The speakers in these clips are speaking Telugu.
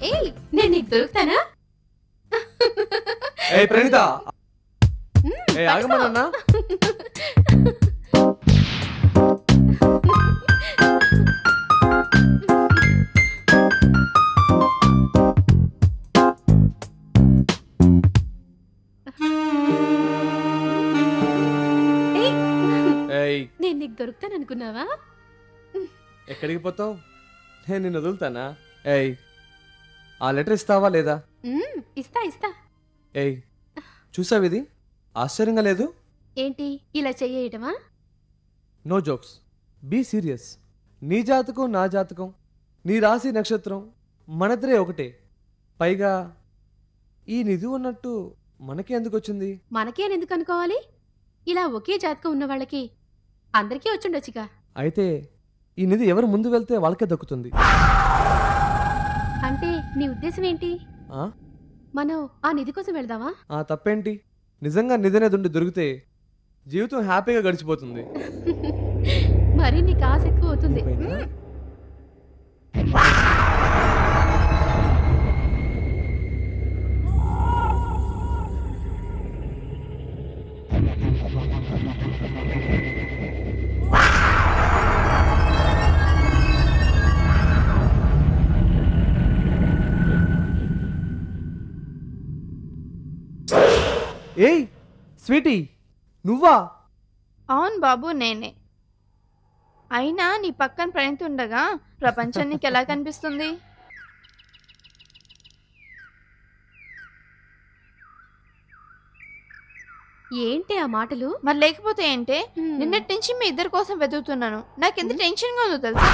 ఏయ్ నేను నీకు దొరుకుతానా ఏ ప్రణీత ఏ ఆగమన్నా ఏయ్ ఏయ్ నేను నీకు దొరుకుతాను అనుకున్నావా ఎక్కడికి పోతావు నేను నిన్ను వదులుతానా ఏయ్ ఆ లెటర్ ఇస్తావా లేదా మ్మ్, ఇస్తా ఇస్తా ఏయ్ చూసావు ఇది ఆశ్చర్యంగా లేదు ఏంటి ఇలా చెయ్యటమా నో జోక్స్ బీ సీరియస్ నీ జాతకం నా జాతకం నీ రాశి నక్షత్రం మనద్దరే ఒకటే పైగా ఈ నిధి ఉన్నట్టు మనకి ఎందుకు వచ్చింది మనకే అని ఎందుకు అనుకోవాలి ఇలా ఒకే జాతకం ఉన్న వాళ్ళకి అందరికీ వచ్చుండొచ్చుగా అయితే ఈ నిధి ఎవరు ముందు వెళ్తే వాళ్ళకే దక్కుతుంది అంటే నీ ఉద్దేశం ఏంటి ఆ? మనం ఆ నిధి కోసం వెళ్దామా ఆ తప్పేంటి నిజంగా నిధి అనేది ఉండి దొరికితే జీవితం హ్యాపీగా గడిచిపోతుంది మరి నీకు ఆశ ఎక్కువ అవుతుంది పోయిందా? ఏయ్ స్వీటీ నువ్వా అవును బాబు నేనే అయినా నీ పక్కన ప్రణీత్ ఉండగా ప్రపంచం నీకు ఎలా కనిపిస్తుంది ఏంటి ఆ మాటలు మరి లేకపోతే ఏంటే హ్మ్. నిన్నటి నుంచి మీ ఇద్దరి కోసం వెతుకుతున్నాను నాకు ఎంత టెన్షన్గా ఉందో తెలుసా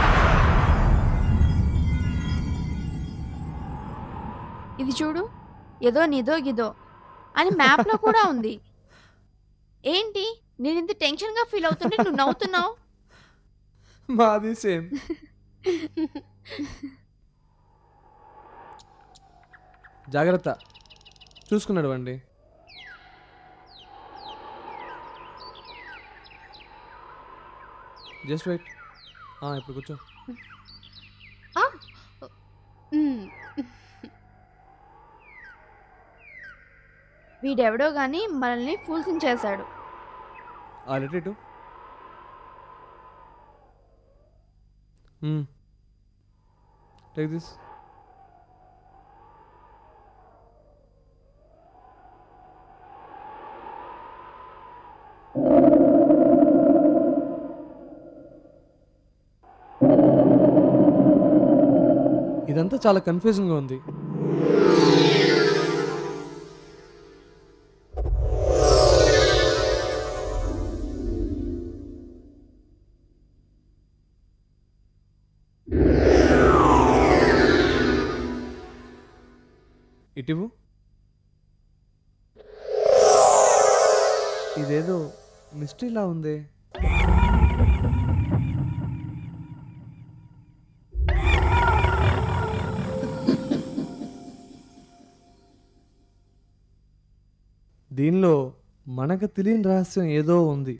ఇది చూడు ఏదో నిదో గిదో అని మ్యాప్లో కూడా ఉంది ఏంటి నేను ఇంత టెన్షన్గా ఫీల్ అవుతుంటే నువ్వు నవ్వుతున్నావు మాది సేమ్ జాగ్రత్త చూసుకున్నాడు అండి జస్ట్ వెయిట్ ఇప్పుడు కూర్చో ఆ, మ్మ్. వీడెవడో గాని మనల్ని ఫూల్స్ చేశాడు ఆ లెటర్ ఇటు టేక్ దిస్ ఇదంతా చాలా కన్ఫ్యూజింగ్గా ఉంది ఇటివు ఇదేదో మిస్టరీలా ఉంది దీనిలో మనకు తెలియని రహస్యం ఏదో ఉంది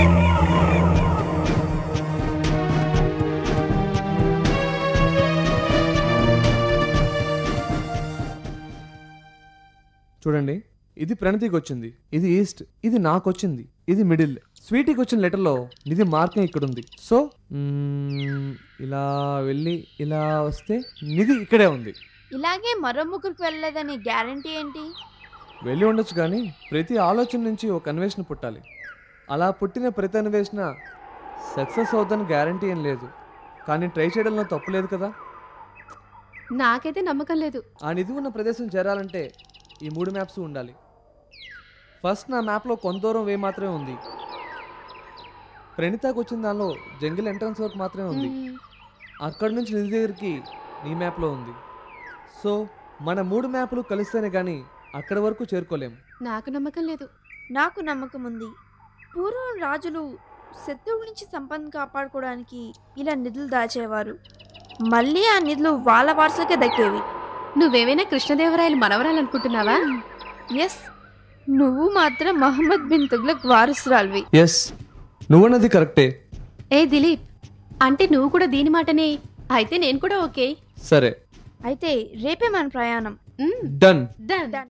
చూడండి ఇది ప్రణతికి వచ్చింది ఇది ఈస్ట్ ఇది నాకు వచ్చింది ఇది మిడిల్ స్వీటీకి వచ్చిన లెటర్లో నిధి మార్కింగ్ ఇక్కడ ఉంది సో మ్మ్, ఇలా వెళ్ళి ఇలా వస్తే నిధి ఇక్కడే ఉంది ఇలాగే మరో ముగ్గురికి వెళ్ళలేదని గ్యారంటీ ఏంటి వెళ్ళి ఉండొచ్చు కానీ ప్రతి ఆలోచన నుంచి ఒక అన్వేషణ పుట్టాలి అలా పుట్టిన ప్రతి అన్వేషణ సక్సెస్ అవుతుందని గ్యారంటీ ఏం లేదు కానీ ట్రై చేయడంలో తప్పు లేదు కదా నాకైతే నమ్మకం లేదు ఆ నిధి ఉన్న ప్రదేశం చేరాలంటే ఈ మూడు మ్యాప్స్ ఉండాలి ఫస్ట్ నా మ్యాప్లో కొంత దూరం వే మాత్రమే ఉంది ప్రణితాకు వచ్చిన దానిలో జంగిల్ ఎంట్రన్స్ వరకు మాత్రమే ఉంది మ్మ్. అక్కడి నుంచి నిధి దగ్గరికి నీ మ్యాప్లో ఉంది సో మన మూడు మ్యాప్లు కలిస్తేనే కానీ అక్కడి వరకు చేరుకోలేం నాకు నమ్మకం లేదు నాకు నమ్మకం ఉంది పూర్వం రాజులు శత్రువుల నుంచి సంపదను కాపాడుకోవడానికి ఇలా నిధులు దాచేవారు మళ్ళీ ఆ నిధులు వాళ్ళ వారసులకే దక్కేవి నువ్వేమైనా కృష్ణదేవరాయలు మనవరాలు అనుకుంటున్నావా ఎస్ నువ్వు మాత్రం మహమ్మద్ బిన్ తుగ్లక్ వారసురాల్వి ఎస్ నువ్వన్నది కరెక్టే ఏ దిలీప్ అంటే నువ్వు కూడా దీని మాటనే అయితే నేను కూడా ఓకే సరే అయితే రేపే మన ప్రయాణం మ్మ్, డన్ డన్ Done.